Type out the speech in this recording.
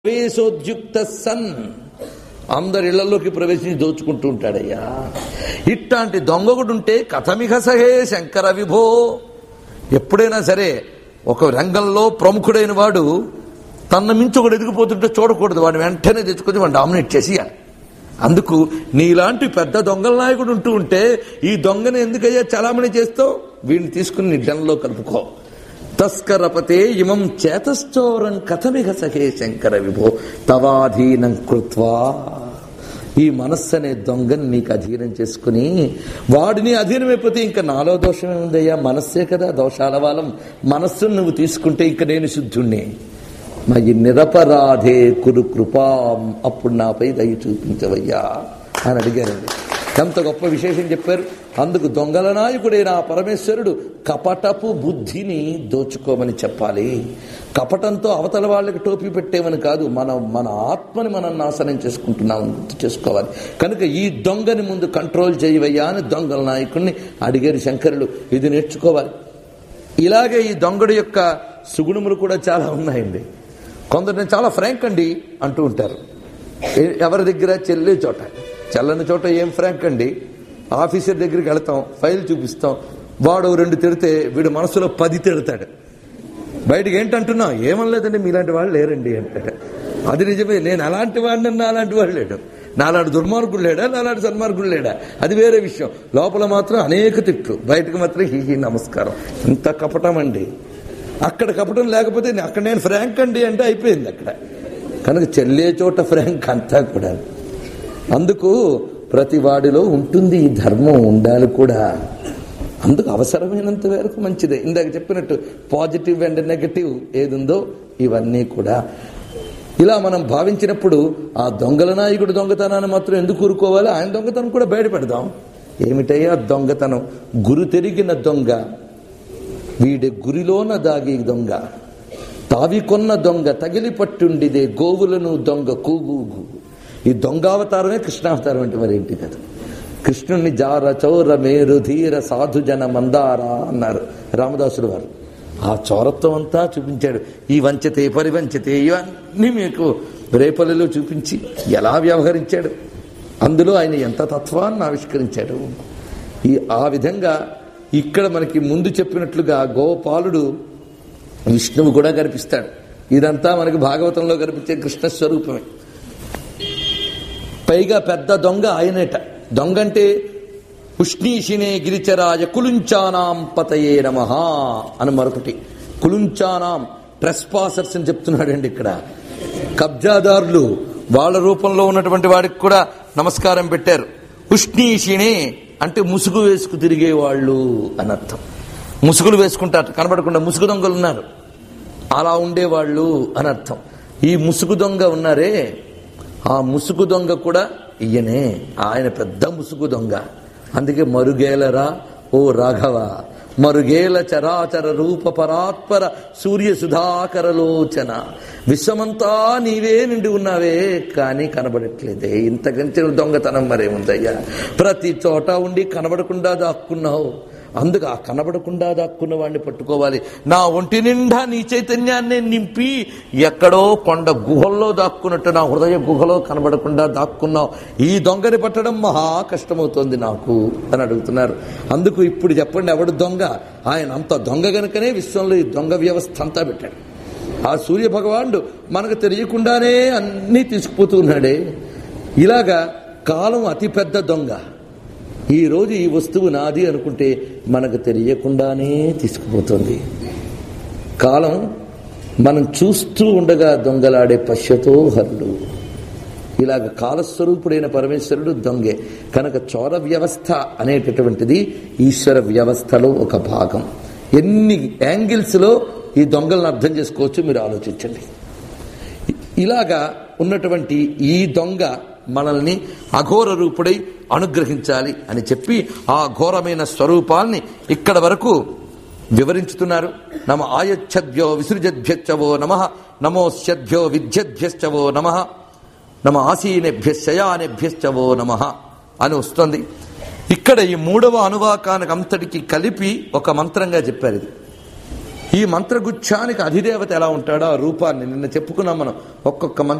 ప్రవేశోద్యుక్త sun అందరి ఇళ్లలోకి ప్రవేశించి దోచుకుంటూ ఉంటాడయ్యా ఇట్లాంటి దొంగగుడుంటే కథమిక సహే శంకర విభో ఎప్పుడైనా సరే ఒక రంగంలో ప్రముఖుడైన వాడు తన మించి ఒకడు ఎదిగిపోతుంటే చూడకూడదు వాడిని వెంటనే తెచ్చుకొని వాడిని డామినేట్ చేసేయాలి అందుకు నీలాంటి పెద్ద దొంగల నాయకుడు ఉంటూ ఉంటే ఈ దొంగని ఎందుకయ్యా చలామణి చేస్తావు వీడిని తీసుకుని నీ డన్లో కలుపుకో తస్కరపతే ఇమం చేతశ్చోరం కథమిగ సఖే శంకర విభో తవాధీనం కృత్వా ఈ మనస్సు అనే దొంగని నీకు అధీనం చేసుకుని వాడిని అధీనమైపోతే ఇంకా నాలో దోషం ఏముందయ్యా మనస్సే కదా దోషాల వాళ్ళం మనస్సును నువ్వు తీసుకుంటే ఇంక నేను శుద్ధుణ్ణి మయి నిరపరాధే కురు కృపాం అప్పుడు నాపై దయ చూపించవయ్యా అని అడిగారండి ఎంత గొప్ప విశేషం చెప్పారు అందుకు దొంగల నాయకుడైన ఆ పరమేశ్వరుడు కపటపు బుద్ధిని దోచుకోమని చెప్పాలి కపటంతో అవతల వాళ్ళకి టోపీ పెట్టేమని కాదు మనం మన ఆత్మని మనం నాశనం చేసుకుంటున్నామని గుర్తు చేసుకోవాలి కనుక ఈ దొంగని ముందు కంట్రోల్ చేయవయ్యా అని దొంగల నాయకుడిని అడిగారు శంకరులు ఇది నేర్చుకోవాలి ఇలాగే ఈ దొంగడు యొక్క సుగుణములు కూడా చాలా ఉన్నాయండి కొందరు నేను చాలా ఫ్రాంక్ అండి అంటూ ఉంటారు ఎ- ఎవరి దగ్గర చెల్లే చోట చెల్లని చోట ఏం ఫ్రాంక్ అండి ఆఫీసర్ దగ్గరికి వెళతాం ఫైల్ చూపిస్తాం వాడు రెండు తిడితే వీడు మనసులో పది తిడతాడు బయటకు ఏంటంటున్నా ఏమనలేదండి మీలాంటి వాళ్ళు లేరండి అంటాడు అది నిజమే నేను అలాంటి వాడిని నాలాంటి వాడు లేడు నాలాంటి దుర్మార్గుడు లేడా నాలాంటి సన్మార్గుడు లేడా అది వేరే విషయం లోపల మాత్రం అనేక తిట్లు బయటకు మాత్రం హీ హీ నమస్కారం ఇంత కపటం అండి అక్కడ కపటం లేకపోతే నే- అక్కడ నేను ఫ్రాంక్ అండి అంటే అయిపోయింది అక్కడ కనుక చెల్లే చోట ఫ్రాంక్ అంతా కూడా అందుకు ప్రతి వాడిలో ఉంటుంది ఈ ధర్మం ఉండాలి కూడా అందుకు అవసరమైనంత వరకు మంచిదే ఇందాక చెప్పినట్టు పాజిటివ్ అండ్ నెగటివ్ ఏది ఉందో ఇవన్నీ కూడా ఇలా మనం భావించినప్పుడు ఆ దొంగల నాయకుడు దొంగతనాన్ని మాత్రం ఎందుకు కూరుకోవాలి ఆయన దొంగతనం కూడా బయటపెడదాం ఏమిటయ్యా దొంగతనం గురు తెరిగిన దొంగ వీడి గురిలోన దాగి దొంగ తావి కొన్న దొంగ తగిలి పట్టుండిదే గోవులను దొంగ కూగూగు ఈ దొంగావతారమే కృష్ణావతారం అంటే మరి ఏంటి కదా కృష్ణుణ్ణి జార చౌర మేరు ధీర సాధుజన మందార అన్నారు రామదాసుడు వారు ఆ చౌరత్వం అంతా చూపించాడు ఈ వంచతే పరివంచతే ఇవన్నీ మీకు రేపల్లిలో చూపించి ఎలా వ్యవహరించాడు అందులో ఆయన ఎంత తత్వాన్ని ఆవిష్కరించాడు ఈ ఆ విధంగా ఇక్కడ మనకి ముందు చెప్పినట్లుగా గోపాలుడు విష్ణువు కూడా కనిపిస్తాడు ఇదంతా మనకి భాగవతంలో కనిపించే కృష్ణ స్వరూపమే పైగా పెద్ద దొంగ ఆయనేట దొంగ అంటే ఉష్ణీషినే గిరిచరాయ కులుంచానాం పతయే నమ అని మరొకటి కులుంచానాం ట్రెస్పాసర్స్ అని చెప్తున్నాడండి ఇక్కడ కబ్జాదారులు వాళ్ళ రూపంలో ఉన్నటువంటి వాడికి కూడా నమస్కారం పెట్టారు ఉష్ణీషిణే అంటే ముసుగు వేసుకు తిరిగే వాళ్ళు అని అర్థం ముసుగులు వేసుకుంటారు కనబడకుండా ముసుగు దొంగలు ఉన్నారు అలా ఉండేవాళ్ళు అని అర్థం ఈ ముసుగు దొంగ ఉన్నారే ఆ ముసుగు దొంగ కూడా ఈయనే ఆయన పెద్ద ముసుగు దొంగ అందుకే మరుగేలరా ఓ రాఘవ మరుగేల చరాచర రూప పరాత్పర సూర్య సుధాకరలోచన విశ్వమంతా నీవే నిండి ఉన్నావే కానీ కనబడట్లేదే ఇంతకంటే దొంగతనం మరేముందయ్యా ప్రతి చోట ఉండి కనబడకుండా దాక్కున్నావు అందుకు ఆ కనబడకుండా దాక్కున్న వాడిని పట్టుకోవాలి నా ఒంటి నిండా నీ చైతన్యాన్ని నింపి ఎక్కడో కొండ గుహల్లో దాక్కున్నట్టు నా హృదయ గుహలో కనబడకుండా దాక్కున్నావు ఈ దొంగని పట్టడం మహా కష్టమవుతోంది నాకు అని అడుగుతున్నారు అందుకు ఇప్పుడు చెప్పండి ఎవడు దొంగ ఆయన అంత దొంగ గనుకనే విశ్వంలో ఈ దొంగ వ్యవస్థ అంతా పెట్టాడు ఆ సూర్య భగవానుడు మనకు తెలియకుండానే అన్నీ తీసుకుపోతూ ఉన్నాడే ఇలాగా కాలం అతిపెద్ద దొంగ ఈ రోజు ఈ వస్తువు నాది అనుకుంటే మనకు తెలియకుండానే తీసుకుపోతుంది కాలం మనం చూస్తూ ఉండగా దొంగలాడే పశ్యతో హరుడు ఇలాగ కాలస్వరూపుడైన పరమేశ్వరుడు దొంగే కనుక చోర వ్యవస్థ అనేటటువంటిది ఈశ్వర వ్యవస్థలో ఒక భాగం ఎన్ని యాంగిల్స్లో ఈ దొంగలను అర్థం చేసుకోవచ్చు మీరు ఆలోచించండి ఇలాగా ఉన్నటువంటి ఈ దొంగ మనల్ని అఘోర రూపుడై అనుగ్రహించాలి అని చెప్పి ఆ ఘోరమైన స్వరూపాల్ని ఇక్కడ వరకు వివరించుతున్నారు నమ ఆయచ్చద్భ్యో విసృజద్భ్యశ్చవో నమ నమోస్యద్భ్యో విద్యద్భ్యశ్చవో నమ నమ ఆసీనేభ్య శయానేభ్యశ్చవో నమ అని వస్తుంది ఇక్కడ ఈ మూడవ అనువాకానికి అంతటికి కలిపి ఒక మంత్రంగా చెప్పారు ఇది ఈ మంత్రగుచ్ఛానికి అధిదేవత ఎలా ఉంటాడో ఆ రూపాన్ని నిన్న చెప్పుకున్నాం మనం ఒక్కొక్క మంత్రం